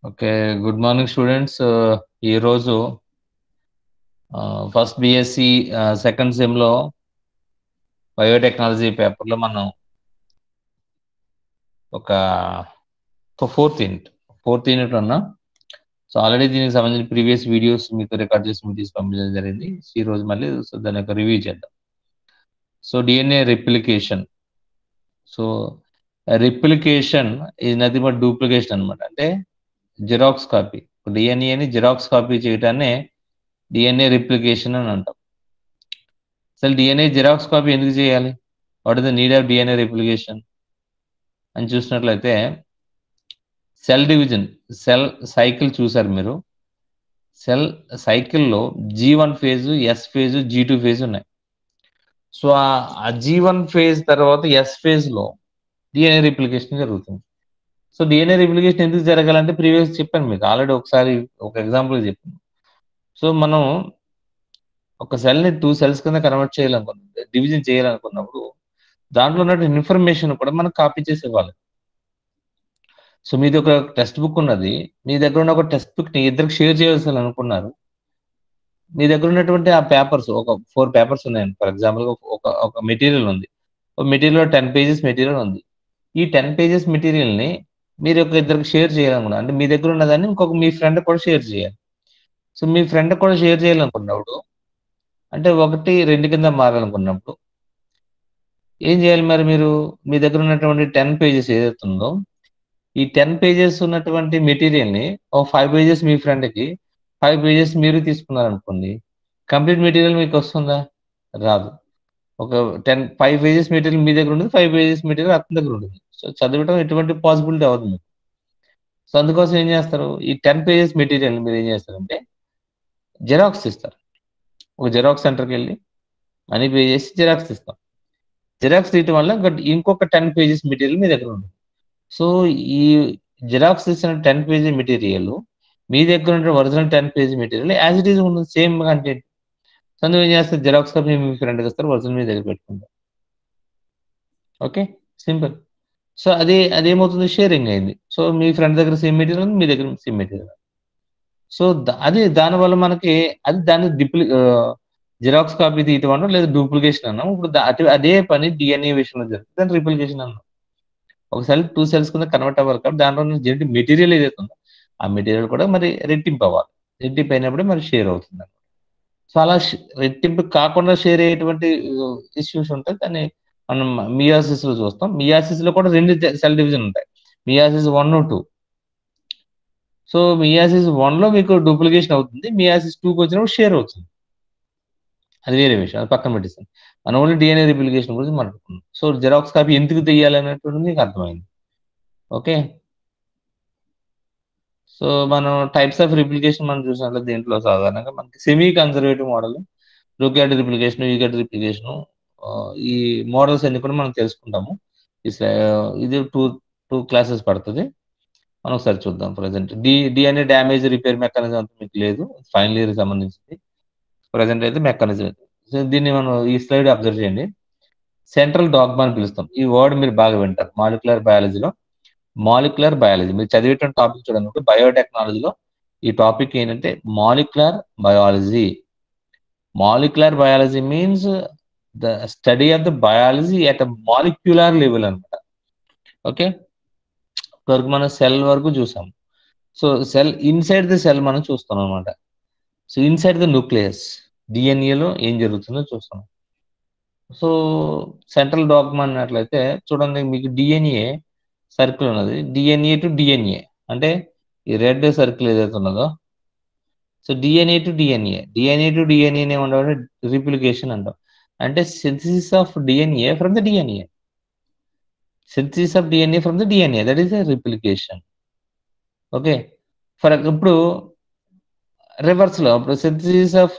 Okay good morning students ఈరోజు first BSc second సెమ్లో biotechnology పేపర్లో మనం ఒక ఫోర్త్ యూనిట్ ఫోర్త్ యూనిట్ ఉన్నా సో ఆల్రెడీ దీనికి సంబంధించిన ప్రీవియస్ వీడియోస్ మీకు రికార్డ్ చేసి మీకు తీసి పంపించడం జరిగింది ఈ రోజు మళ్ళీ సో దాని యొక్క రివ్యూ చేద్దాం so DNA replication so replication ఇది నథింగ్ బట్ డూప్లికేషన్ అనమాట అంటే జిరాక్స్ కాపీ డిఎన్ఏని జిరాక్స్ కాపీ చేయటాన్ని డిఎన్ఏ రిప్లికేషన్ అని అంటాం అసలు డిఎన్ఏ జిరాక్స్ కాపీ ఎందుకు చేయాలి what is the need of DNA replication అని చూసినట్లయితే సెల్ డివిజన్ సెల్ సైకిల్ చూసారు మీరు సెల్ సైకిల్లో G one phase S phase G two phase ఉన్నాయి సో ఆ జీ వన్ ఫేజ్ తర్వాత ఎస్ ఫేజ్ లో డిఎన్ఏ రిప్లికేషన్ జరుగుతుంది సో డిఎన్ఏ రిప్లికేషన్ ఎందుకు జరగాలంటే ప్రీవియస్ చెప్పాను మీకు ఆల్రెడీ ఒకసారి ఒక ఎగ్జాంపుల్ చెప్పాను సో మనం ఒక సెల్ని టూ సెల్స్ కింద కన్వర్ట్ చేయాలనుకున్నప్పుడు డివిజన్ చేయాలనుకున్నప్పుడు దాంట్లో ఉన్న ఇన్ఫర్మేషన్ కూడా మనం కాపీ చేసి ఇవ్వాలి సో మీది ఒక టెక్స్ట్ బుక్ ఉన్నది మీ దగ్గర ఉన్న ఒక టెక్స్ట్ బుక్ ని ఇద్దరికి షేర్ చేయాల్సి అనుకున్నారు మీ దగ్గర ఉన్నటువంటి ఆ పేపర్స్ ఒక ఫోర్ పేపర్స్ ఉన్నాయండి ఫర్ ఎగ్జాంపుల్ ఒక ఒక మెటీరియల్ ఉంది ఒక మెటీరియల్ టెన్ పేజెస్ మెటీరియల్ ఉంది ఈ టెన్ పేజెస్ మెటీరియల్ ని మీరు ఒక ఇద్దరికి షేర్ చేయాలనుకున్నారు అంటే మీ దగ్గర ఉన్నదాన్ని ఇంకొక మీ ఫ్రెండ్ కూడా షేర్ చేయాలి సో మీ ఫ్రెండ్ కూడా షేర్ చేయాలనుకున్నప్పుడు అంటే ఒకటి రెండు కింద మారాలనుకున్నప్పుడు ఏం చేయాలి మరి మీరు మీ దగ్గర ఉన్నటువంటి టెన్ పేజెస్ ఏదైతే ఉందో ఈ టెన్ పేజెస్ ఉన్నటువంటి మెటీరియల్ని ఒక ఫైవ్ పేజెస్ మీ ఫ్రెండ్కి ఫైవ్ పేజెస్ మీరు తీసుకున్నారనుకోండి కంప్లీట్ మెటీరియల్ మీకు వస్తుందా రాదు ఒక టెన్ ఫైవ్ పేజెస్ మెటీరియల్ మీ దగ్గర ఉంటుంది ఫైవ్ పేజెస్ మెటీరియల్ అతని దగ్గర ఉంటుంది సో చదవటం ఎటువంటి పాసిబిలిటీ అవ్వదు మీకు సో అందుకోసం ఏం చేస్తారు ఈ టెన్ పేజెస్ మెటీరియల్ మీరు ఏం చేస్తారంటే జెరాక్స్ ఇస్తారు ఒక జెరాక్స్ సెంటర్కి వెళ్ళి మనీ పే చేసి జెరాక్స్ ఇస్తాం జెరాక్స్ తీయటం వల్ల ఇంకొక టెన్ పేజెస్ మెటీరియల్ మీ దగ్గర ఉంటుంది సో ఈ జెరాక్స్ ఇచ్చిన టెన్ పేజీ మెటీరియల్ మీ దగ్గర ఉన్న original ten page material as it is ఉంటుంది సేమ్ కంటెంట్ సో అందుకు ఏం చేస్తారు జెరాక్స్ కాపీ మీ ఫ్రెండ్కి ఇస్తారు ఒరిజినల్ మీ దగ్గర పెట్టుకుంటారు ఓకే సింపుల్ సో అది అదేమవుతుంది షేరింగ్ అయింది సో మీ ఫ్రెండ్ దగ్గర సేమ్ మెటీరియల్ మీ దగ్గర సేమ్ మెటీరియల్ సో అది దానివల్ల మనకి అది దాన్ని డిప్లి జిరాక్స్ కాపీ తీయటం అన్నాం లేదా డూప్లికేషన్ అన్నాం ఇప్పుడు అదే పని డిఎన్ఏ విషయంలో జరుగుతుంది దాని రిప్లికేషన్ అన్నాం ఒక సెల్ టూ సెల్స్ కింద కన్వర్ట్ అవ్వాలి కాబట్టి దాంట్లో జెనెటిక్ మెటీరియల్ ఏదైతే ఉందో ఆ మెటీరియల్ కూడా మరి రెట్టింపు అవ్వాలి రెట్టింపు అయినప్పుడే మరి షేర్ అవుతుంది అనమాట సో అలా రెట్టింపు కాకుండా షేర్ అయ్యేటువంటి ఇష్యూస్ ఉంటాయి దాన్ని మనం మియాసిస్ లో చూస్తాం మియాసిస్ లో కూడా రెండు సెల్ డివిజన్ ఉంటాయి meiosis one two so meiosis one లో మీకు డూప్లికేషన్ అవుతుంది మియాసిస్ టూకి వచ్చినప్పుడు షేర్ అవుతుంది అది వేరే విషయం అది పక్కన పెట్టేస్తాను మనం ఓన్లీ డిఎన్ఏ రిప్లికేషన్ గురించి మాట్లాడుకున్నాం సో జెరాక్స్ కాపీ ఎందుకు తెయ్యాలి అనేటువంటిది మీకు అర్థమైంది ఓకే సో మనం టైప్స్ ఆఫ్ రిప్లికేషన్ మనం చూసినట్లు దీంట్లో సాధారణంగా మనకి సెమీ కన్జర్వేటివ్ మోడల్ రూక్యాట్ రిప్లికేషన్ యూక్యాట్ రిప్లికేషన్ ఈ మోడల్స్ అన్ని కూడా మనం తెలుసుకుంటాము ఇది టూ టూ క్లాసెస్ పడుతుంది మనం ఒకసారి చూద్దాం present D DNA damage repair mechanism అంతా మీకు లేదు ఫైనల్ ఇయర్ సంబంధించింది ప్రజెంట్ అయితే మెకానిజం సో దీన్ని మనం ఈ స్లైడ్ అబ్జర్వ్ చేయండి సెంట్రల్ డాగ్మా అని పిలుస్తాం ఈ వర్డ్ మీరు బాగా వింటారు మాలిక్యులర్ బయాలజీలో మాలిక్యులర్ బయాలజీ మీరు చదివేటువంటి టాపిక్ చూడండి బయోటెక్నాలజీలో ఈ టాపిక్ ఏంటంటే molecular biology molecular biology means the study of the biology at molecular level అనమాట ఓకే వరకు మనం సెల్ వరకు చూసాం so cell inside the cell మనం చూస్తాం అనమాట సో ఇన్సైడ్ ద న్యూక్లియస్ డిఎన్ఏలో ఏం జరుగుతుందో చూస్తాం సో సెంట్రల్ డాగ్మా అన్నట్లయితే చూడండి మీకు డిఎన్ఏ సర్కిల్ ఉన్నది డిఎన్ఏ టు డిఎన్ఏ అంటే ఈ రెడ్ సర్కిల్ ఏదైతే ఉన్నదో so DNA to DNA DNA to DNA ఉండడం రిప్లికేషన్ అంటాం అంటే synthesis of DNA from the DNA synthesis of DNA from the DNA that is replication okay for ఇప్పుడు reverse లో ఇప్పుడు synthesis of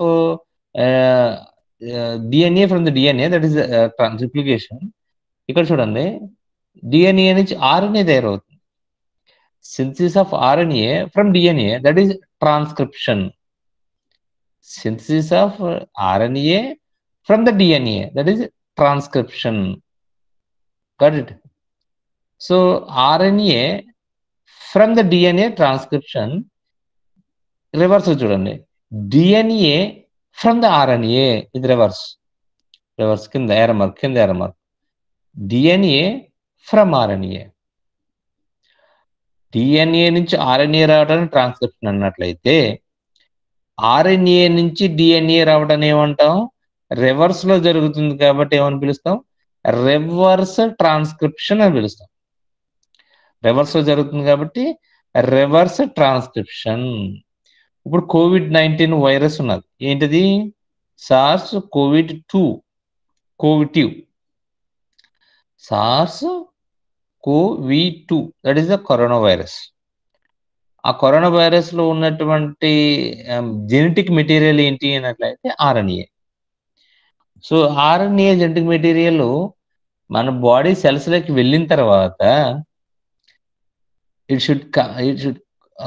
DNA from the DNA that is replication ఇక్కడ చూడండి DNA నుంచి RNA తయారవుతుంది synthesis of RNA from DNA that is transcription synthesis of RNA from the DNA that is transcription got it so RNA from the DNA transcription reverse చూడండి DNA from the RNA ఇది reverse reverse కింద ఎరమర్ కింద ఎరమర్ DNA from RNA DNA నుంచి RNA రావడానికి transcription అన్నట్లయితే RNA నుంచి DNA రావడం ఏమంటాం రివర్స్ లో జరుగుతుంది కాబట్టి ఏమని పిలుస్తాం రివర్స్ ట్రాన్స్క్రిప్షన్ అని పిలుస్తాం రివర్స్ లో జరుగుతుంది కాబట్టి రివర్స్ ట్రాన్స్క్రిప్షన్ ఇప్పుడు కోవిడ్ నైన్టీన్ వైరస్ ఉన్నది ఏంటిది SARS COVID two COVID two SARS CoV two that is the corona virus ఆ కరోనా వైరస్ లో ఉన్నటువంటి జెనెటిక్ మెటీరియల్ ఏంటి అన్నట్లయితే RNA so RNA genetic material మన బాడీ సెల్స్ లోకి వెళ్ళిన తర్వాత it should it should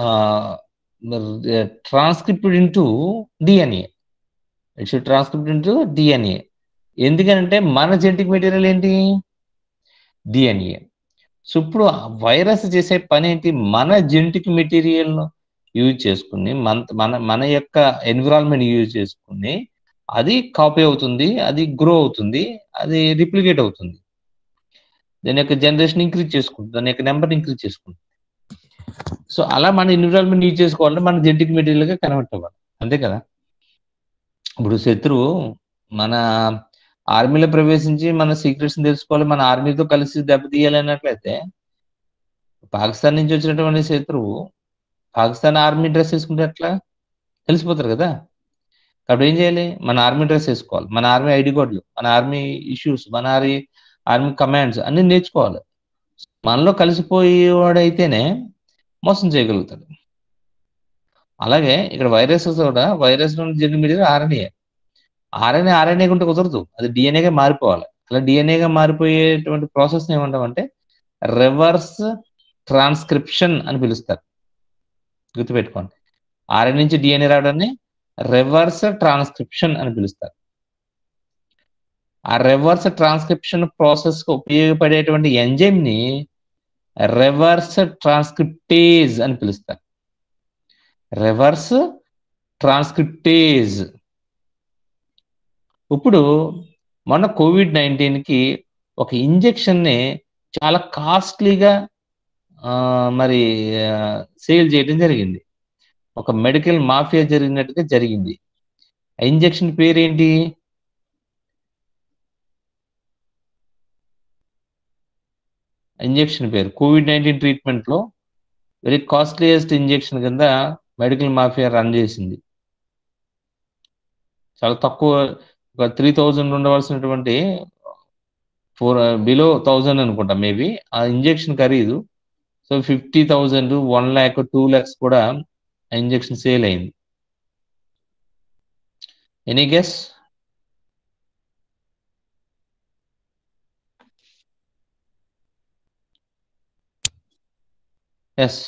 transcripted into DNA it should transcript into DNA ఎందుకంటే మన జెనెటిక్ మెటీరియల్ ఏంటి డిఎన్ఏ సో ఇప్పుడు వైరస్ చేసే పని ఏంటి మన జెనెటిక్ మెటీరియల్ యూజ్ చేసుకుని మన మన మన యొక్క ఎన్విరాన్మెంట్ యూజ్ చేసుకుని అది కాపీ అవుతుంది అది గ్రో అవుతుంది అది రిప్లికేట్ అవుతుంది దాని యొక్క జనరేషన్ ఇంక్రీజ్ చేసుకుంటుంది దాని యొక్క నెంబర్ ఇంక్రీజ్ చేసుకుంటుంది సో అలా మన ఎన్విరాన్మెంట్ యూజ్ చేసుకోవాలంటే మన జెనెటిక్ మెటీరియల్గా కన్వర్ట్ అవ్వాలి అంతే కదా ఇప్పుడు శత్రువు మన ఆర్మీలో ప్రవేశించి మన సీక్రెట్స్ తెలుసుకోవాలి మన ఆర్మీతో కలిసి దెబ్బతీయాలి అన్నట్లయితే పాకిస్తాన్ నుంచి వచ్చినటువంటి శత్రువు పాకిస్తాన్ ఆర్మీ డ్రెస్ వేసుకుంటే ఎట్లా తెలిసిపోతారు కదా కాబట్టి ఏం చేయాలి మన ఆర్మీ డ్రెస్ వేసుకోవాలి మన ఆర్మీ ఐడి కోడ్లు మన ఆర్మీ ఇష్యూస్ మన ఆర్మీ ఆర్మీ కమాండ్స్ అన్ని నేర్చుకోవాలి మనలో కలిసిపోయేవాడైతేనే మోసం చేయగలుగుతాడు అలాగే ఇక్కడ వైరస్ కూడా వైరస్ నుండి జరిగిన మెటీరియల్ ఆర్ఎన్ఏ ఆర్ఎన్ఏ ఆర్ఎన్ఏ ఉంటే కుదరదు అది డిఎన్ఏగా మారిపోవాలి అలా డిఎన్ఏగా మారిపోయేటువంటి ప్రాసెస్ ఏమంటామంటే రివర్స్ ట్రాన్స్క్రిప్షన్ అని పిలుస్తారు గుర్తుపెట్టుకోండి ఆర్ఎన్ నుంచి డిఎన్ఏ రావడాన్ని రివర్స్ ట్రాన్స్క్రిప్షన్ అని పిలుస్తారు ఆ రివర్స్ ట్రాన్స్క్రిప్షన్ ప్రాసెస్ కు ఉపయోగపడేటువంటి ఎంజైమ్ ని రివర్స్ ట్రాన్స్క్రిప్టేజ్ అని పిలుస్తారు రివర్స్ ట్రాన్స్క్రిప్టేజ్ ఇప్పుడు మొన్న కోవిడ్ నైన్టీన్కి ఒక ఇంజెక్షన్ని చాలా కాస్ట్లీగా మరి సేల్ చేయడం జరిగింది ఒక మెడికల్ మాఫియా జరిగినట్టుగా జరిగింది ఆ ఇంజెక్షన్ పేరేంటి ఇంజెక్షన్ పేరు కోవిడ్ నైన్టీన్ ట్రీట్మెంట్లో వెరీ కాస్ట్లీయెస్ట్ ఇంజెక్షన్ కింద మెడికల్ మాఫియా రన్ చేసింది చాలా తక్కువ ఒక త్రీ థౌజండ్ ఉండవలసినటువంటి ఫోర్ బిలో థౌజండ్ అనుకుంటా మేబీ ఆ ఇంజెక్షన్ ఖరీదు so fifty thousand one lakh two lakhs కూడా ఆ ఇంజెక్షన్ సేల్ అయింది any guess yes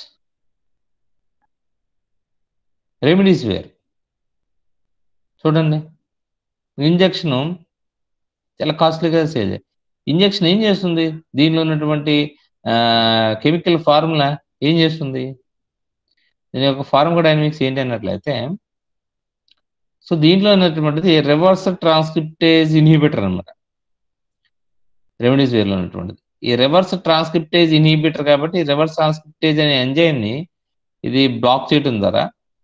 remdesivir చూడండి ఇంజక్షన్ చాలా కాస్ట్లీగా సేల్ ఇంజక్షన్ ఏం చేస్తుంది దీనిలో ఉన్నటువంటి కెమికల్ ఫార్ములా ఏం చేస్తుంది దీని యొక్క ఫార్ములా డైనమిక్స్ ఏంటి అన్నట్లయితే సో దీంట్లో ఉన్నటువంటిది రివర్స్ ట్రాన్స్క్రిప్టేజ్ ఇన్హిబిటర్ అనమాట రెమెడీస్ వేర్లో ఉన్నటువంటిది ఈ రివర్స్ ట్రాన్స్క్రిప్టేజ్ ఇన్హిబిటర్ కాబట్టి రివర్స్ ట్రాన్స్క్రిప్టేజ్ అనే ఎంజైమ్ ని ఇది బ్లాక్ చేయడం ద్వారా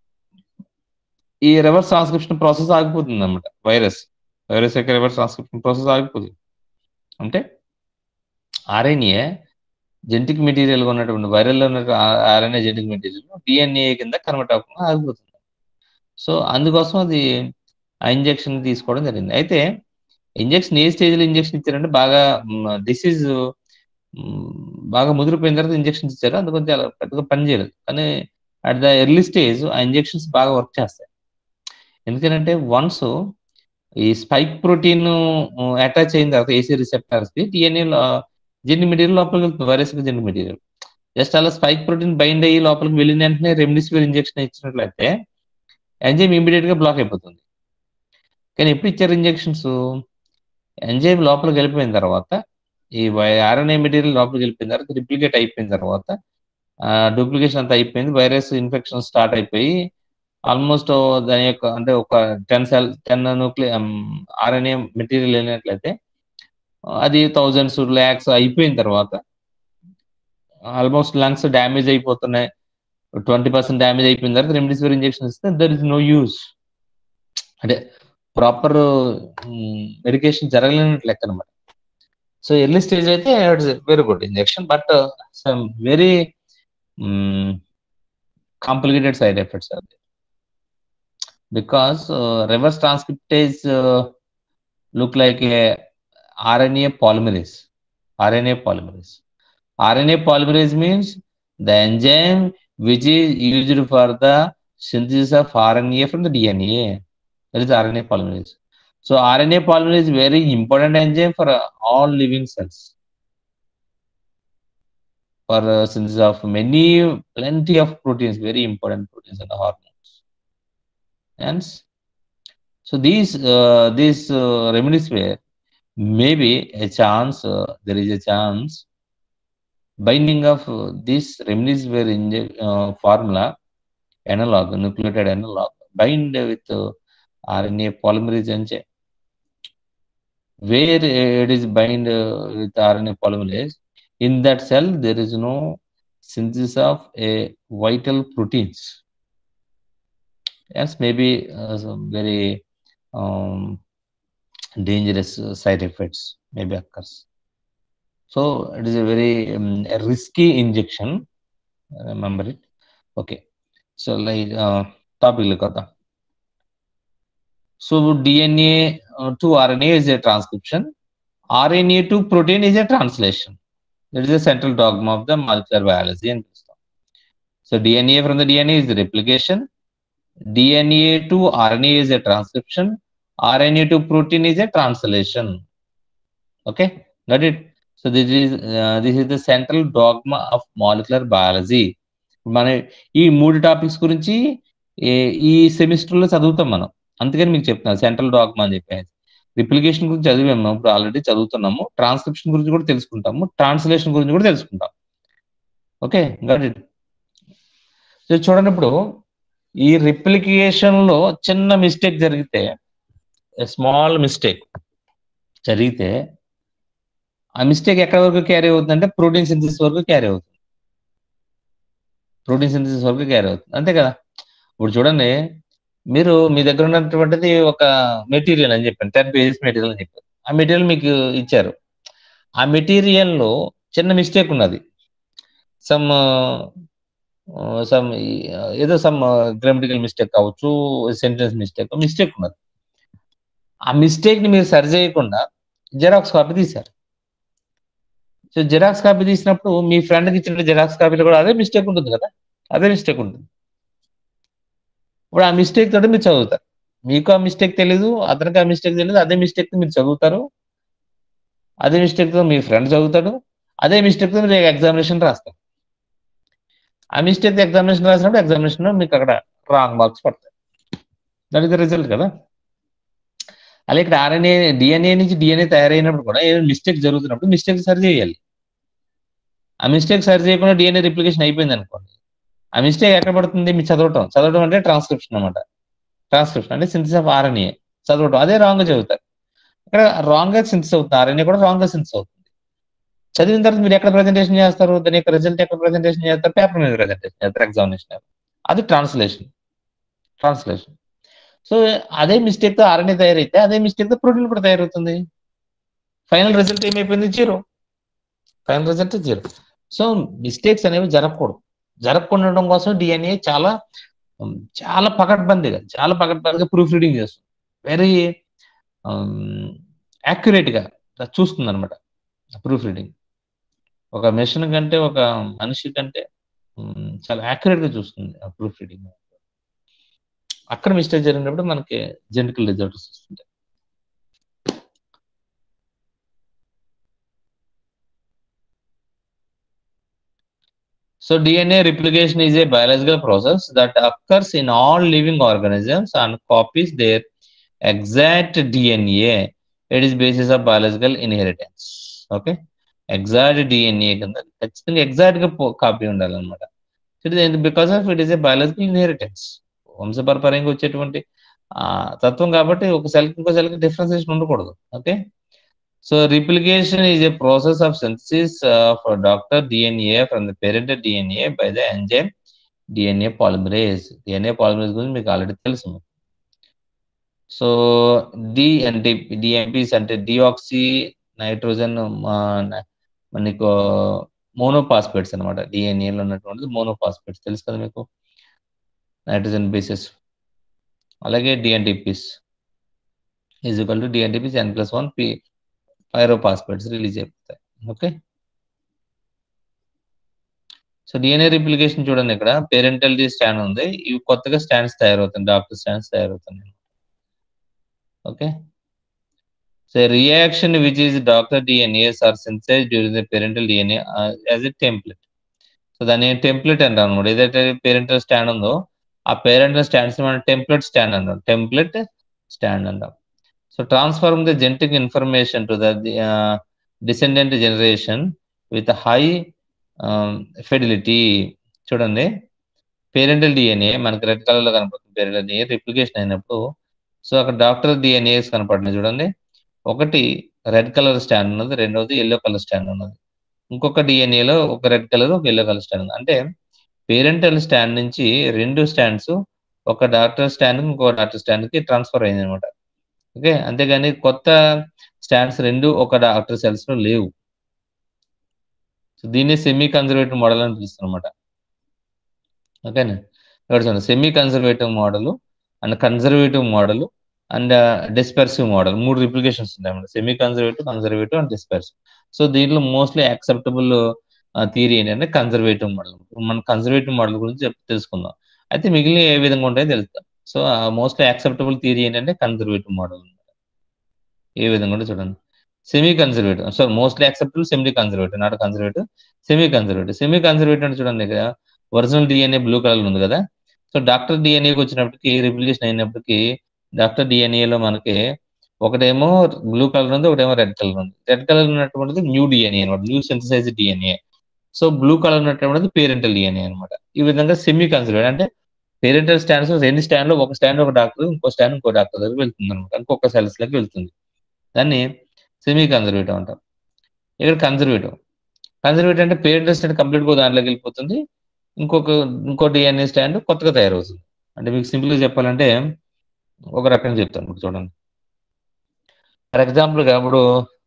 ఈ రివర్స్ ట్రాన్స్క్రిప్షన్ ప్రాసెస్ ఆగిపోతుంది అనమాట వైరస్ వైరస్ యొక్క రివర్స్ ట్రాన్స్క్రిప్షన్ ప్రాసెస్ ఆగిపోతుంది అంటే ఆర్ఎన్ఏ జెనెటిక్ మెటీరియల్గా ఉన్నటువంటి వైరల్లో ఉన్న ఆర్ఎన్ఏ జెనెటిక్ మెటీరియల్ డిఎన్ఏ కింద కన్వర్ట్ అవ్వకుండా ఆగిపోతుంది సో అందుకోసం అది ఆ ఇంజెక్షన్ తీసుకోవడం జరిగింది అయితే ఇంజెక్షన్ ఏ స్టేజ్లో ఇంజెక్షన్ ఇచ్చారంటే బాగా డిసీజ్ బాగా ముదిరిపోయిన తర్వాత ఇంజెక్షన్స్ ఇచ్చారు అందుకని చాలా పెద్దగా పని చేయలేదు కానీ అట్ ద ఎర్లీ స్టేజ్ ఆ ఇంజెక్షన్స్ బాగా వర్క్ చేస్తాయి ఎందుకంటే వన్స్ ఈ స్పైక్ ప్రోటీన్ అటాచ్ అయిన తర్వాత ఏసీ రిసెప్టార్స్ కి డిఎన్ఏ జెన్ మెటీరియల్ లోపలికి వెళ్తుంది వైరస్ జెన్ మెటీరియల్ జస్ట్ అలా స్పైక్ ప్రోటీన్ బైండ్ అయ్యి లోపలికి వెళ్ళిన వెంటనే రెమ్డిసివిర్ ఇంజెక్షన్ ఇచ్చినట్లయితే ఎంజైమ్ ఇమీడియట్ గా బ్లాక్ అయిపోతుంది కానీ ఎప్పుడు ఇచ్చారు ఇంజెక్షన్స్ ఎంజైమ్ లోపలికి వెళ్ళిపోయిన తర్వాత ఈ ఆర్ఎన్ఏ మెటీరియల్ లోపలికి వెళ్ళిపోయిన తర్వాత రిప్లికేట్ అయిపోయిన తర్వాత డూప్లికేషన్ అంతా అయిపోయింది వైరస్ ఇన్ఫెక్షన్ స్టార్ట్ అయిపోయి ఆల్మోస్ట్ దాని యొక్క అంటే ఒక ten cell ten nuclei RNA material అయినట్లయితే అది థౌజండ్స్ ల్యాక్స్ అయిపోయిన తర్వాత ఆల్మోస్ట్ లంగ్స్ డ్యామేజ్ అయిపోతున్నాయి ట్వంటీ పర్సెంట్ డ్యామేజ్ అయిపోయిన తర్వాత రెమ్డెసివిర్ ఇంజెక్షన్ ఇస్తే దర్ ఇస్ నో యూజ్ అంటే ప్రాపర్ మెడికేషన్ జరగలేనట్టు లెక్క అనమాట సో ఎర్లీ స్టేజ్ అయితే it's very good injection but some very complicated side effects అది because reverse transcriptase look like a RNA polymerase RNA polymerase RNA polymerase means the enzyme which is used for the synthesis of RNA from the DNA. That is RNA polymerase. So RNA polymerase is very important enzyme for uh, all living cells. For uh, synthesis of many, plenty of proteins, very important proteins and hormones. Hence, so these uh, these uh, remedies were maybe a chance. Uh, there is a chance binding of uh, this remdesivir inje- uh, formula analog nucleotide analog bind with uh, RNA polymerase enzyme where it is bind uh, with RNA polymerase in that cell there is no synthesis of a vital proteins yes maybe uh, some very um, dangerous uh, side effects maybe occurs so it is a very um, a risky injection remember it okay so like uh, topic look at so dna uh, to rna is a transcription rna to protein is a translation that is a central dogma of the molecular biology and so dna from the dna is the replication dna to rna is a transcription rna to protein is a translation okay got it so this is uh, this is the central dogma of molecular biology మన ఈ మూడు topics గురించి ఈ semester లో చదువుతాం మనం అందుకని మీకు చెప్తున్నాను సెంట్రల్ డాగ్మా అని చెప్పేసి రిప్లికేషన్ గురించి చదివాము ఇప్పుడు ఆల్రెడీ చదువుతున్నాము ట్రాన్స్క్రిప్షన్ గురించి కూడా తెలుసుకుంటాము ట్రాన్స్లేషన్ గురించి కూడా తెలుసుకుంటాం ఓకే గట్ ఇట్ సో చూడండి ఇప్పుడు ఈ రిప్లికేషన్ లో చిన్న మిస్టేక్ జరిగితే స్మాల్ మిస్టేక్ జరిగితే ఆ మిస్టేక్ ఎక్కడ వరకు క్యారీ అవుతుందంటే ప్రోటీన్ సింథసిస్ వరకు క్యారీ అవుతుంది ప్రోటీన్ సింథసిస్ వరకు క్యారీ అవుతుంది అంతే కదా ఇప్పుడు చూడండి మీరు మీ దగ్గర ఉన్నటువంటిది ఒక మెటీరియల్ అని చెప్పాను టెన్ పేజెస్ మెటీరియల్ అని చెప్పారు ఆ మెటీరియల్ మీకు ఇచ్చారు ఆ మెటీరియల్ లో చిన్న మిస్టేక్ ఉన్నది సమ్ సమ్ ఏదో సమ్ గ్రామటికల్ మిస్టేక్ కావచ్చు సెంటెన్స్ మిస్టేక్ మిస్టేక్ ఉన్నది ఆ మిస్టేక్ ని మీరు సరి చేయకుండా జెరాక్స్ కాపీ తీశారు సో జెరాక్స్ కాపీ తీసినప్పుడు మీ ఫ్రెండ్కి ఇచ్చిన జెరాక్స్ కాపీలో కూడా అదే మిస్టేక్ ఉంటుంది కదా అదే మిస్టేక్ ఉంటుంది ఇప్పుడు ఆ మిస్టేక్ తోటి మీరు చదువుతారు మీకు ఆ మిస్టేక్ తెలీదు అతనికి ఆ మిస్టేక్ తెలియదు అదే మిస్టేక్ మీరు చదువుతారు అదే మిస్టేక్ తో మీ ఫ్రెండ్ చదువుతాడు అదే మిస్టేక్ తో మీరు ఎగ్జామినేషన్ రాస్తారు ఆ మిస్టేక్ ఎగ్జామినేషన్ రాసినప్పుడు ఎగ్జామినేషన్ మీకు అక్కడ రాంగ్ మార్క్స్ పడతాయి దట్ ఇస్ ద రిజల్ట్ కదా అలాగే ఇక్కడ ఆర్ఎన్ఏ డిఎన్ఏ నుంచి డిఎన్ఏ తయారైనప్పుడు కూడా ఏదైనా మిస్టేక్ జరుగుతున్నప్పుడు మిస్టేక్ సరి చేయాలి ఆ మిస్టేక్ సరి చేయకుండా డిఎన్ఏ రిప్లికేషన్ అయిపోయింది అనుకోండి ఆ మిస్టేక్ ఎక్కడ పడుతుంది మీరు చదవటం చదవడం అంటే ట్రాన్స్క్రిప్షన్ అనమాట ట్రాన్స్క్రిప్షన్ అంటే సింథసిస్ ఆఫ్ ఆర్ఎన్ఏ చదవటం అదే రాంగ్ గా చదువుతారు ఇక్కడ రాంగ్ గా సింథసిస్ అవుతుంది ఆర్ఎన్ఏ కూడా రాంగ్ గా సింథసిస్ అవుతుంది చదివిన తర్వాత మీరు ఎక్కడ ప్రజెంటేషన్ చేస్తారు దాని యొక్క రిజల్ట్ ఎక్కడ ప్రజెంటేషన్ చేస్తారు పేపర్ మీద ప్రజెంటేషన్ చేస్తారు ఎగ్జామినేషన్ అది ట్రాన్స్లేషన్ ట్రాన్స్లేషన్ సో అదే మిస్టేక్ తో ఆర్ఎన్ఏ తయారైతే అదే మిస్టేక్ తో ప్రోటీన్ కూడా తయారవుతుంది ఫైనల్ రిజల్ట్ ఏమైపోయింది zero final result zero so mistakes అనేవి జరగకూడదు జరగకుండా ఉండడం కోసం డిఎన్ఏ చాలా చాలా పకడ్బందీగా చాలా పకడ్బందీగా ప్రూఫ్ రీడింగ్ చేస్తుంది వెరీ యాక్యురేట్ గా చూస్తుంది అనమాట ప్రూఫ్ రీడింగ్ ఒక మెషిన్ కంటే ఒక మనిషి కంటే చాలా యాక్యురేట్ గా చూస్తుంది ఆ ప్రూఫ్ రీడింగ్ అక్కడ మిస్టేక్ జరిగినప్పుడు మనకి జెనటికల్ రిజల్ట్స్ వస్తుంటాయి So DNA replication is a biological process that occurs in all living organisms and copies their exact DNA. It is basis of biological inheritance. Okay. Exact DNA కింద ఖచ్చితంగా exact గా copy ఉండాలన్నమాట it because of it is a biological inheritance వంశపరపరంగా వచ్చేటువంటి ఆ తత్వం కాబట్టి ఒక సెల్ ఇంకో సెల్ కి డిఫరెన్సియేషన్ ఉండకూడదు okay so replication is a process of synthesis of daughter DNA from the parent DNA by the enzyme DNA polymerase DNA polymerase గురించి మీకు ఆల్రెడీ తెలుసు సో డి అంటే డిఎంపీస్ అంటే డిఆక్సీ నైట్రోజన్ మనకు మోనోపాస్పేట్స్ అనమాట డిఎన్ఏలో ఉన్నటువంటిది మోనోపాస్పేట్స్ తెలుసు కదా మీకు నైట్రోజన్ బేసెస్ అలాగే DNTPs is equal to DNTPs N plus one P pyrophosphates release అయిపోతాయి ఓకే సో డిఎన్ఏ రిప్లికేషన్ చూడండి ఇక్కడ పేరెంటల్ డి స్టాండ్ ఉంది ఇవి కొత్తగా స్టాండ్స్ తయారవుతాయి డాక్టర్ స్టాండ్స్ తయారవుతాయి okay so reaction which is daughter DNAs are synthesize during the parental DNA as a template so దాన్ని template అంటాం అనమాట ఏదైతే పేరెంటల్ స్టాండ్ ఉందో ఆ పేరెంటల్ స్టాండ్స్ మనం టెంప్లెట్ స్టాండ్ అంటాం టెంప్లెట్ స్టాండ్ అంటాం so transfer the genetic information to the descendant generation with high fidelity చూడండి పేరెంటల్ డిఎన్ఏ మనకి రెడ్ కలర్ లో కనపడుతుంది పేరెంటల్ డిఎన్ఏ రిప్లికేషన్ అయినప్పుడు సో అక్కడ డాక్టర్ డిఎన్ఏస్ కనపడుతున్నాయి చూడండి ఒకటి రెడ్ కలర్ స్టాండ్ ఉన్నది రెండవది ఎల్లో కలర్ స్టాండ్ ఉన్నది ఇంకొక డిఎన్ఏలో ఒక రెడ్ కలర్ ఒక ఎల్లో కలర్ స్టాండ్ ఉంది అంటే పేరెంటల్ స్టాండ్ నుంచి రెండు స్టాండ్స్ ఒక డాక్టర్ స్టాండ్ ఇంకో డాక్టర్ స్టాండ్ కి ట్రాన్స్ఫర్ అయింది అనమాట ఓకే అంతేగాని కొత్త స్టాండ్స్ రెండు ఒక డాక్టర్ సెల్స్ లో లేవు సో దీన్ని సెమీ కన్జర్వేటివ్ మోడల్ అని పిలుస్తారు అనమాట ఓకేనా ఇక్కడ చూడండి semi conservative model and conservative model and dispersive model మూడు రిప్లికేషన్స్ ఉంటాయి semi conservative conservative and dispersive so దీంట్లో మోస్ట్లీ యాక్సెప్టబుల్ థియరీ ఏంటంటే కన్జర్వేటివ్ మోడల్ మనం కన్జర్వేటివ్ మోడల్ గురించి తెలుసుకుందాం అయితే మిగిలిన ఏ విధంగా ఉంటాయో తెలుస్తాం సో మోస్ట్లీ యాక్సెప్టబుల్ థియరీ ఏంటంటే కన్జర్వేటివ్ మోడల్ ఏ విధంగా ఉంటే చూడండి semi conservative so mostly acceptable semi conservative not conservative semi conservative semi conservative అంటే చూడండి ఇక్కడ ఒరిజినల్ డిఎన్ఏ బ్లూ కలర్ ఉంది కదా సో డాక్టర్ డిఎన్ఏకి వచ్చినప్పటికి రిప్లికేషన్ అయినప్పటికీ డాక్టర్ డిఎన్ఏలో మనకి ఒకటేమో బ్లూ కలర్ ఉంది ఒకటేమో రెడ్ కలర్ ఉంది రెడ్ కలర్ ఉన్నటువంటిది న్యూ డిఎన్ఏ అనమాట new synthesize DNA so blue colour ఉన్నటువంటిది పేరెంటల్ డిఎన్ఏ అనమాట ఈ విధంగా సెమీ కన్సిడర్ అంటే పేరెంటల్ స్టాండ్స్ రెండు స్టాండ్ లో ఒక స్టాండ్ ఒక డాక్టర్ ఇంకో స్టాండ్ ఇంకో డాక్టర్ దగ్గర వెళ్తుంది అనమాట ఇంకొక సెల్స్ లకి వెళ్తుంది దాన్ని సెమీ కన్జర్వేటివ్ అంటాం ఇక్కడ కన్జర్వేటివ్ కన్జర్వేటివ్ అంటే పేరెంటల్ స్టాండ్ కంప్లీట్ గా దాంట్లోకి వెళ్ళిపోతుంది ఇంకొక ఇంకో డిఎన్ఏ స్టాండ్ కొత్తగా తయారవుతుంది అంటే మీకు సింపుల్ గా చెప్పాలంటే ఒక రకంగా చెప్తాను ఇప్పుడు చూడండి ఫర్ ఎగ్జాంపుల్ గా ఇప్పుడు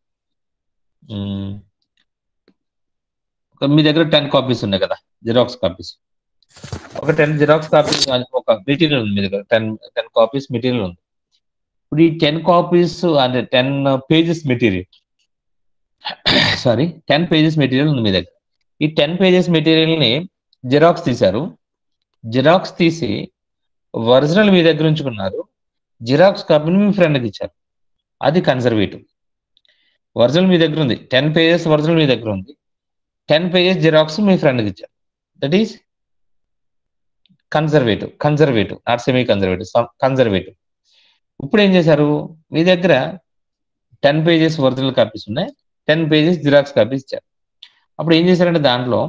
మీ దగ్గర టెన్ కాపీస్ ఉన్నాయి కదా జిరాక్స్ కాపీస్ ఒక టెన్ జిరాక్స్ కాపీస్ ఒక మెటీరియల్ ఉంది మీ దగ్గర టెన్ టెన్ కాపీస్ మెటీరియల్ ఉంది ఇప్పుడు ఈ టెన్ కాపీస్ అంటే ten pages material sorry ten pages material ఉంది మీ దగ్గర ఈ టెన్ పేజెస్ మెటీరియల్ ని జిరాక్స్ తీశారు జిరాక్స్ తీసి ఒరిజినల్ మీ దగ్గర ఉంచుకున్నారు జిరాక్స్ కాపీని మీ ఫ్రెండ్కి ఇచ్చారు అది కన్సర్వేటివ్ ఒరిజినల్ మీ దగ్గర ఉంది టెన్ పేజెస్ ఒరిజినల్ మీ దగ్గర ఉంది టెన్ పేజెస్ జిరాక్స్ మీ ఫ్రెండ్కి ఇచ్చారు that is conservative conservative not semi conservative conservative ఇప్పుడు ఏం చేశారు మీ దగ్గర టెన్ పేజెస్ ఒరిజినల్ కాపీస్ ఉన్నాయి టెన్ పేజెస్ జిరాక్స్ కాపీస్ ఇచ్చారు అప్పుడు ఏం చేశారంటే దాంట్లో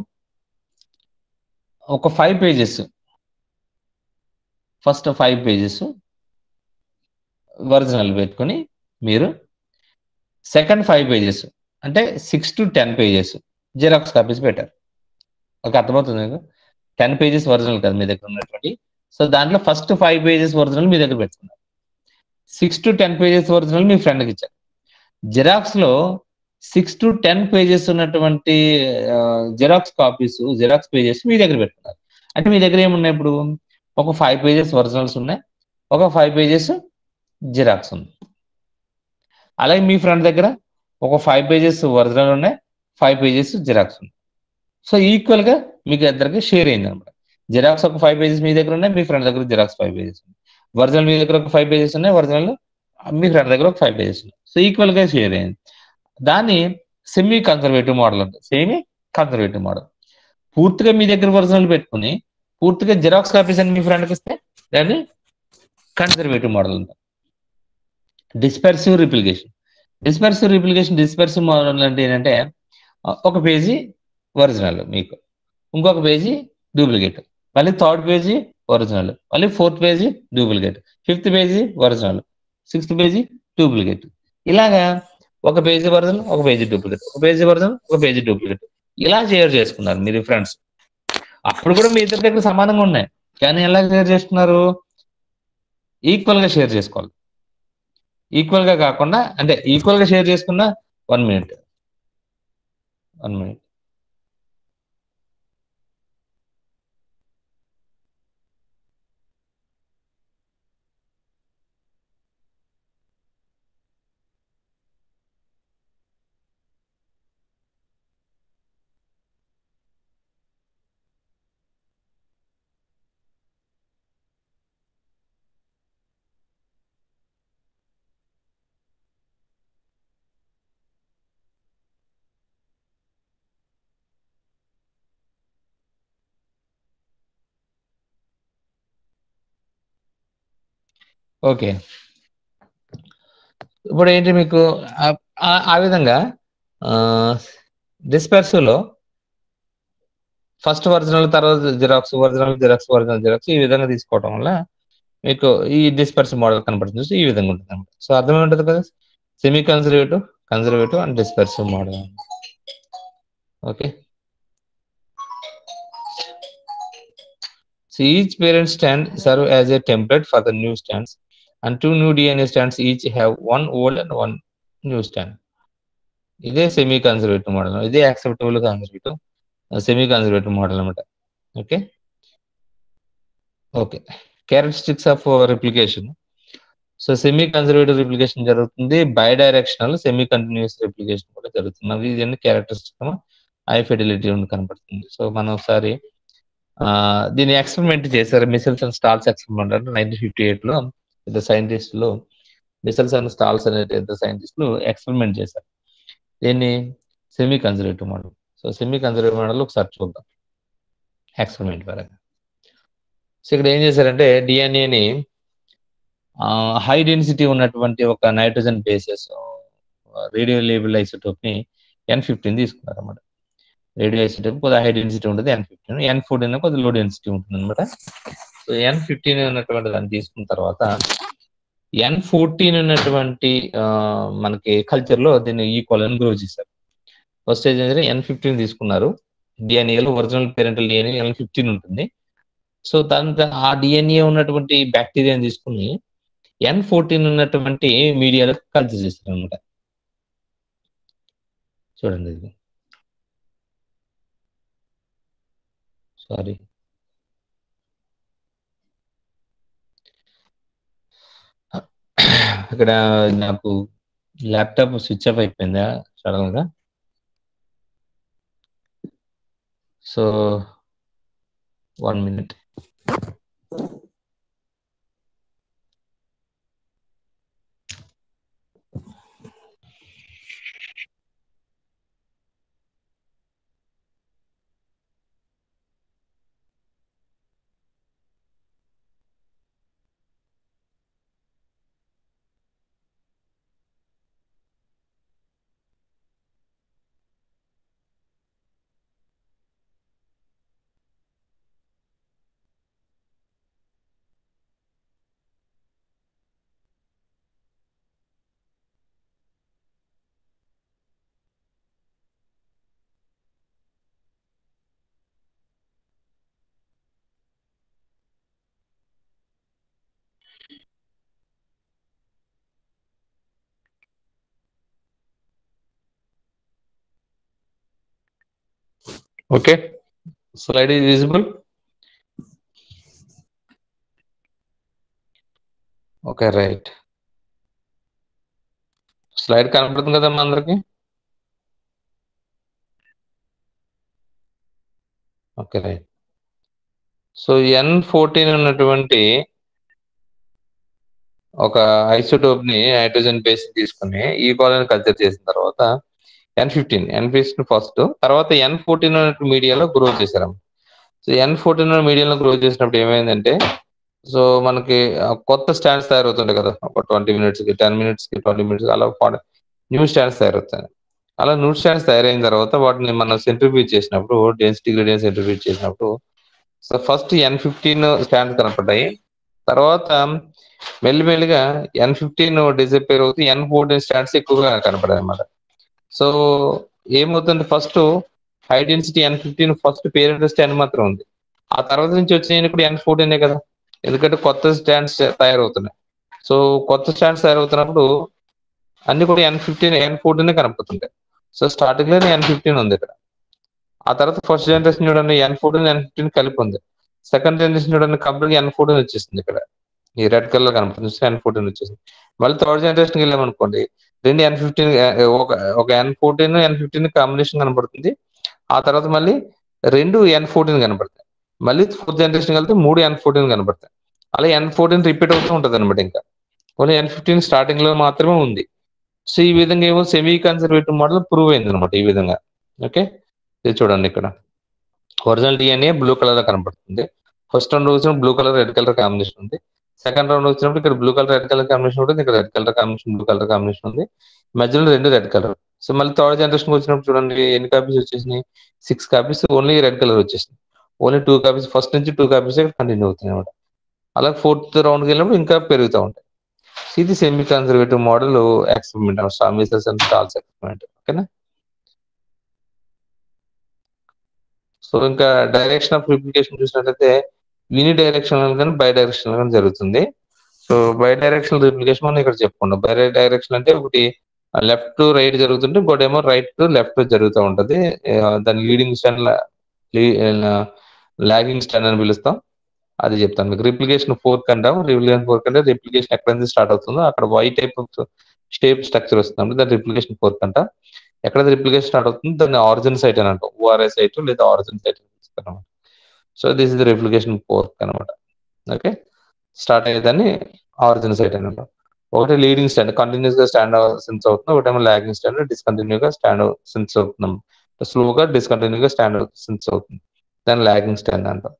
ఒక five pages first five pages original పెట్టుకొని మీరు సెకండ్ ఫైవ్ పేజెస్ అంటే six to ten pages xerox copies పెట్టారు ఒక అర్థమవుతుంది మీకు టెన్ పేజెస్ ఒరిజినల్ కదా మీ దగ్గర ఉన్నటువంటి సో దాంట్లో ఫస్ట్ ఫైవ్ పేజెస్ ఒరిజినల్ మీ దగ్గర పెట్టుకున్నారు six to ten pages original మీ ఫ్రెండ్కి ఇచ్చారు జిరాక్స్ లో సిక్స్ టు టెన్ పేజెస్ ఉన్నటువంటి జిరాక్స్ కాపీస్ జిరాక్స్ పేజెస్ మీ దగ్గర పెట్టుకున్నారు అంటే మీ దగ్గర ఏమున్నాయి ఇప్పుడు ఒక ఫైవ్ పేజెస్ ఒరిజినల్స్ ఉన్నాయి ఒక ఫైవ్ పేజెస్ జిరాక్స్ ఉంది అలాగే మీ ఫ్రెండ్ దగ్గర ఒక ఫైవ్ పేజెస్ ఒరిజినల్ ఉన్నాయి ఫైవ్ పేజెస్ జిరాక్స్ ఉంది సో ఈక్వల్ గా మీకు ఇద్దరికి షేర్ అయింది అనమాట జిరాక్స్ ఒక ఫైవ్ పేజెస్ మీ దగ్గర ఉన్నాయి మీ ఫ్రెండ్ దగ్గర జిరాక్స్ ఫైవ్ పేజెస్ ఉన్నాయి ఒరిజినల్ మీ దగ్గర ఒక ఫైవ్ పేజెస్ ఉన్నాయి ఒరిజినల్ మీ ఫ్రెండ్ దగ్గర ఒక ఫైవ్ పేజెస్ ఉన్నాయి సో ఈక్వల్ గా షేర్ అయింది దాన్ని సెమీ కన్సర్వేటివ్ మోడల్ అంటారు సెమీ కన్సర్వేటివ్ మోడల్ పూర్తిగా మీ దగ్గర ఒరిజినల్ పెట్టుకుని పూర్తిగా జిరాక్స్ కాపీస్ అని మీ ఫ్రెండ్కి ఇస్తే దాన్ని కన్సర్వేటివ్ మోడల్ అంటారు dispersive replication dispersive replication dispersive model అంటే ఏంటంటే ఒక పేజీ ఒరిజినల్ మీకు ఇంకొక పేజీ డూప్లికేట్ మళ్ళీ థర్డ్ పేజీ ఒరిజినల్ మళ్ళీ fourth page duplicate fifth page original sixth page duplicate ఇలాగా ఒక పేజీ ఒరిజినల్ ఒక పేజీ డూప్లికేట్ ఒక పేజీ ఒరిజినల్ ఒక పేజీ డూప్లికేట్ ఇలా షేర్ చేసుకున్నారు మీరు ఫ్రెండ్స్ అప్పుడు కూడా మీ ఇద్దరి దగ్గర సమానంగా ఉన్నాయి కానీ ఎలా షేర్ చేసుకున్నారు ఈక్వల్ గా షేర్ చేసుకోవాలి ఈక్వల్ గా కాకుండా అంటే ఈక్వల్ గా షేర్ చేసుకున్న one minute one minute okay ఇప్పుడు ఏంటి మీకు ఆ- ఆ- ఆ విధంగా డిస్పర్సులో ఫస్ట్ ఒరిజినల్ తర్వాత xerox original xerox original xerox ఈ విధంగా తీసుకోవడం వల్ల మీకు ఈ డిస్పర్స్ మోడల్ కనపడుతుంది సో ఈ విధంగా ఉంటుంది అనమాట సో అర్థమే ఉంటుంది కదా semi conservative conservative and dispersive model okay So each parent stand serve as a template for the new stands, and two new DNA stands each have one old and one new stand. ఇదే semi conservative model ఇదే acceptable conservative semi conservative model అనమాట okay okay characteristics of replication so semi conservative replication జరుగుతుంది bidirectional semi continuous replication కూడా జరుగుతుంది అవి ఇవన్నీ characteristic high fidelity ఉండి కనపడుతుంది సో మనం ఒకసారి ఆ, దీన్ని ఎక్స్పెరిమెంట్ చేశారు మిసిల్స్ అండ్ స్టాల్స్ ఎక్స్పెరిమెంట్ అంటే నైన్టీన్ ఫిఫ్టీ ఎయిట్ లో ఇద్దరు సైంటిస్టులు మిసిల్స్ అండ్ స్టాల్స్ అనే ఇద్దరు సైంటిస్టులు ఎక్స్పెరిమెంట్ చేశారు దీన్ని semi conservative model so semi conservative model ఒకసారి చూద్దాం ఎక్స్పెరిమెంట్ పరంగా సో ఇక్కడ ఏం చేశారంటే డిఎన్ఏని హై డెన్సిటీ ఉన్నటువంటి ఒక nitrogen bases radio label isotope ని ఎన్ ఫిఫ్టీన్ తీసుకున్నారు అనమాట రేడియో ఐసోటోప్ కొద్దిగా హై డెన్సిటీ ఉంటుంది ఎన్ ఫిఫ్టీన్ ఎన్ ఫోర్టీన్ కొద్దిగా లో డెన్సిటీ ఉంటుంది అనమాట సో ఎన్ ఫిఫ్టీన్ ఉన్నటువంటి దాన్ని తీసుకున్న తర్వాత ఎన్ ఫోర్టీన్ ఉన్నటువంటి ఆ, మనకి కల్చర్ లో దీన్ని ఈక్వల్ అని గ్రో చేశారు ఫస్ట్ ఏంటంటే ఎన్ ఫిఫ్టీన్ తీసుకున్నారు డిఎన్ఏలో original parental DNA N fifteen ఉంటుంది సో దాని ఆ డిఎన్ఏ ఉన్నటువంటి బ్యాక్టీరియాని తీసుకుని ఎన్ ఫోర్టీన్ ఉన్నటువంటి మీడియాలో కల్చర్ చేస్తారు అనమాట చూడండి ఇది సారీ ఇక్కడ నాకు ల్యాప్టాప్ స్విచ్ ఆఫ్ అయిపోయిందా సడన్ గా so one minute okay slide is visible okay right slide కనపడుతుంది కదమ్మా అందరికి okay right so N fourteen ఉన్నటువంటి ఒక ఐసోటోప్ ని హైడ్రోజన్ బేస్ తీసుకుని ఈ కాలని కల్చర్ చేసిన తర్వాత N fifteen N fifteen first తర్వాత ఎన్ ఫోర్టీన్ మీడియాలో గ్రో చేశారు సో ఎన్ ఫోర్టీన్ మీడియాలో గ్రో చేసినప్పుడు ఏమైందంటే సో మనకి ఆ కొత్త స్టాండ్స్ తయారవుతుంటాయి కదా ఒక ట్వంటీ మినిట్స్ కి టెన్ మినిట్స్ కి ట్వంటీ మినిట్స్ అలా న్యూ స్టాండ్స్ తయారవుతాయి అలా నూట్ స్టాండ్స్ తయారైన తర్వాత వాటిని మనం సెంట్రిఫ్యూజ్ చేసినప్పుడు డెన్సిటీ గ్రేడియన్ సెంట్రిఫ్యూజ్ చేసినప్పుడు so first N fifteen strands కనపడ్డాయి తర్వాత మెల్లిమెల్లిగా ఎన్ ఫిఫ్టీన్ డిసపేర్ అవుతూ ఎన్ ఫోర్టీన్ స్టాండ్స్ ఎక్కువగా కనపడాయి అనమాట సో ఏమవుతుంది first high density N fifteen first parent N మాత్రం ఉంది ఆ తర్వాత నుంచి వచ్చిన కూడా ఎన్ ఫోర్టీనే కదా ఎందుకంటే కొత్త స్టాండ్స్ తయారవుతున్నాయి సో కొత్త స్టాండ్స్ తయారవుతున్నప్పుడు అన్ని కూడా ఎన్ ఫిఫ్టీన్ ఎన్ ఫోర్టీన్ కనపడుతుంటాయి సో స్టార్టింగ్ లోనే ఎన్ ఫిఫ్టీన్ ఉంది ఇక్కడ ఆ తర్వాత ఫస్ట్ జనరేషన్ చూడండి ఎన్ ఫోర్టీన్ ఎన్ ఫిఫ్టీన్ కలిపి ఉంది సెకండ్ జనరేషన్ చూడండి కంప్లీట్ ఎన్ ఫోర్టీన్ వచ్చేసింది ఇక్కడ ఈ రెడ్ కలర్ కనపడుతుంది ఎన్ ఫోర్టీన్ వచ్చేసింది మళ్ళీ థర్డ్ జనరేషన్కి వెళ్ళామనుకోండి రెండు ఎన్ ఫిఫ్టీన్ ఒక ఒక N fourteen N fifteen combination కనపడుతుంది ఆ తర్వాత మళ్ళీ రెండు ఎన్ ఫోర్టీన్ కనపడతాయి మళ్ళీ ఫోర్త్ జనరేషన్ వెళ్తే మూడు ఎన్ ఫోర్టీన్ కనపడతాయి అలా ఎన్ ఫోర్టీన్ రిపీట్ అవుతూ ఉంటుంది అనమాట ఇంకా ఓన్లీ ఎన్ ఫిఫ్టీన్ స్టార్టింగ్ లో మాత్రమే ఉంది సో ఈ విధంగా ఏమో సెమీ కన్సర్వేటివ్ మోడల్ ప్రూవ్ అయింది అనమాట ఈ విధంగా ఓకే ఇది చూడండి ఇక్కడ ఒరిజినల్ డిఎన్ఏ బ్లూ కలర్ లో కనపడుతుంది ఫస్ట్ రౌండ్ వచ్చినప్పుడు blue colour red colour combination ఉంది సెకండ్ రౌండ్ వచ్చినప్పుడు ఇక్కడ blue colour red colour combination ఉంటుంది ఇక్కడ red colour combination blue colour combination ఉంది మధ్యలో రెండు రెడ్ కలర్ సో మళ్ళీ థర్డ్ జనరేషన్ వచ్చినప్పుడు చూడండి ఎన్ని కాపీస్ వచ్చేసినాయి six copies only red colour వచ్చేసింది ఓన్లీ టూ కాపీస్ ఫస్ట్ నుంచి టూ కాపీస్ కంటిన్యూ అవుతున్నాయి అనమాట అలాగే ఫోర్త్ రౌండ్కి వెళ్ళినప్పుడు ఇంకా పెరుగుతూ ఉంటాయి ఇది సెమీ కన్సర్వేటివ్ మోడల్ ఎక్స్పెరిమెంట్ స్టామిసెస్ అండ్ స్టాల్స్ ఎక్స్పెరిమెంట్ ఓకేనా సో ఇంకా డైరెక్షన్ ఆఫ్ రిప్లికేషన్ చూసినట్లయితే యూని డైరెక్షన్ కానీ బై డైరెక్షన్ కానీ జరుగుతుంది సో బై డైరెక్షన్ రిప్లికేషన్ మనం ఇక్కడ చెప్పుకున్నాం బై డైరెక్షన్ అంటే ఒకటి లెఫ్ట్ టు రైట్ జరుగుతుంటే ఇంకోటి ఏమో రైట్ టు లెఫ్ట్ జరుగుతూ ఉంటది దాని లీడింగ్ స్టాండ్ లాగింగ్ స్టాండ్ అని పిలుస్తాం అది చెప్తాను మీకు రిప్లికేషన్ ఫోర్క్ అంటాం రిప్లికేషన్ ఫోర్క్ అంటే రిప్లికేషన్ ఎక్కడ నుంచి స్టార్ట్ అవుతుందో అక్కడ వై టైప్ షేప్ స్ట్రక్చర్ వస్తుంది దాని రిప్లికేషన్ ఫోర్క్ అంట ఎక్కడ రిప్లికేషన్ స్టార్ట్ అవుతుంది దాన్ని ఆరిజిన్ సైట్ అని అంటాం ఓఆర్ఐ సైట్ లేదా ఆరిజిన్ సైట్ అనమాట so this is the replication fork అనమాట ఓకే స్టార్ట్ అయ్యేదాన్ని ఆరిజిన్ సైట్ అని అంటాం ఒకటి లీడింగ్ స్టాండ్ కంటిన్యూస్ గా స్టాండ్ సెన్స్ అవుతుంది ఒకటేమో లాగింగ్ స్టాండ్ డిస్కంటిన్యూ గా స్టాండ్ సెన్స్ అవుతున్నాం స్లోగా డిస్కంటిన్యూ గా స్టాండ్ సెన్స్ అవుతుంది దాన్ని లాగింగ్ స్టాండ్ అంటాం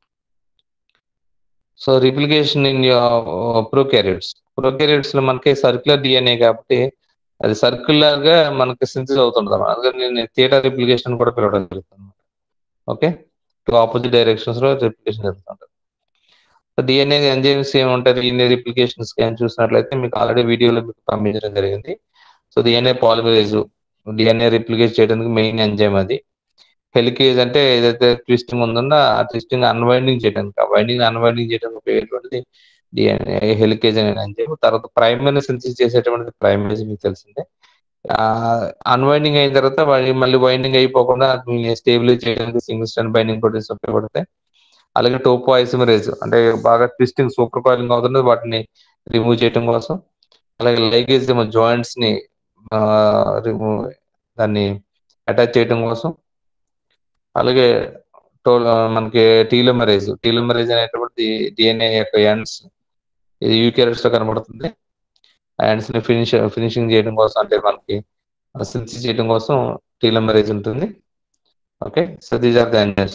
so replication in prokaryotes prokaryotes లో మనకి సర్క్యులర్ డిఎన్ఏ కాబట్టి అది సర్క్యులర్ గా మనకి సింథసిస్ అవుతుంటుంది అందుకని నేను థియేటర్ రిప్లికేషన్ కూడా పిలవడం జరుగుతుంది ఓకే టూ ఆపోజిట్ డైరెక్షన్స్ లో రిప్లికేషన్ జరుగుతుంటుంది డిఎన్ఏ ఎంజైమ్స్ ఏముంటాయి డిఎన్ఏ రిప్లికేషన్ స్కాన్ చూసినట్లయితే మీకు ఆల్రెడీ వీడియోలో మీకు పంపించడం జరిగింది so DNA polymerase DNA replicate చేయడానికి మెయిన్ ఎంజైమ్ అది హెలికేజ్ అంటే ఏదైతే ట్విస్టింగ్ ఉందో ఆ ట్విస్టింగ్ అన్వైండింగ్ చేయడానికి ఆ వైండింగ్ అన్వైండింగ్ చేయడానికి ఉపయోగపడేది డిఎన్ఏ హెలికేజ్ అనే ఎంజైమ్ తర్వాత ప్రైమరీ సింథసిస్ చేసేటువంటిది ప్రైమరీస్ మీకు తెలిసిందే అన్వైండింగ్ అయిన తర్వాత మళ్ళీ వైండింగ్ అయిపోకుండా స్టేబిలైజ్ చేయడానికి సింగిల్ స్టాండ్ బైండింగ్ ప్రోటీన్స్ ఉపయోగపడతాయి అలాగే టోపో ఐసిమరేజ్ అంటే బాగా ట్విస్టింగ్ సూపర్ కాయిలింగ్ అవుతున్నది వాటిని రిమూవ్ చేయడం కోసం అలాగే లైగేజ్ ఏమో జాయింట్స్ ని రిమూవ్ దాన్ని అటాచ్ చేయడం కోసం అలాగే టోల్ మనకి టీలోమరేజ్ టీలోమరేజ్ అనేటువంటి డిఎన్ఏ యొక్క ఎండ్స్ ఇది యూకేరస్ లో కనబడుతుంది ఎండ్స్ ని ఫినిష్ ఫినిషింగ్ చేయడం కోసం అంటే మనకి సింథసిస్ చేయడం కోసం టీలోమరేజ్ ఉంటుంది okay so these are the enzymes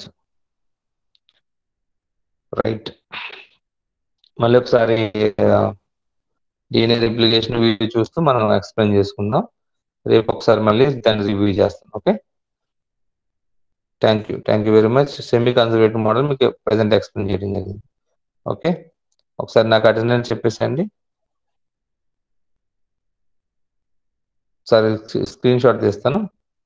right మళ్ళీ ఒకసారి డిఎన్ఏ రిప్లికేషన్ వీడియో చూస్తూ మనం ఎక్స్ప్లెయిన్ చేసుకుందాం రేపు ఒకసారి మళ్ళీ దాన్ని రివ్యూ చేస్తాం okay thank you thank you very much semi conservative model మీకు ప్రజెంట్ ఎక్స్ప్లెయిన్ చేయడం జరిగింది ఓకే ఒకసారి నాకు అటెండెన్స్ చెప్పేసండి ఒకసారి స్క్రీన్ షాట్ తీస్తాను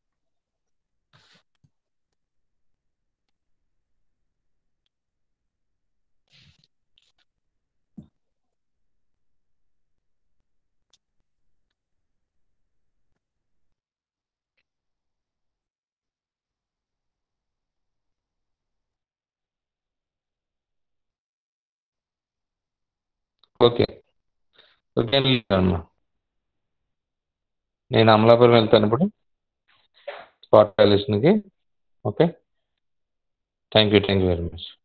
ఓకే ఓకే అమ్మా నేను అమలాపురం వెళ్తాను ఇప్పుడు స్పాట్ కి okay thank you thank you very much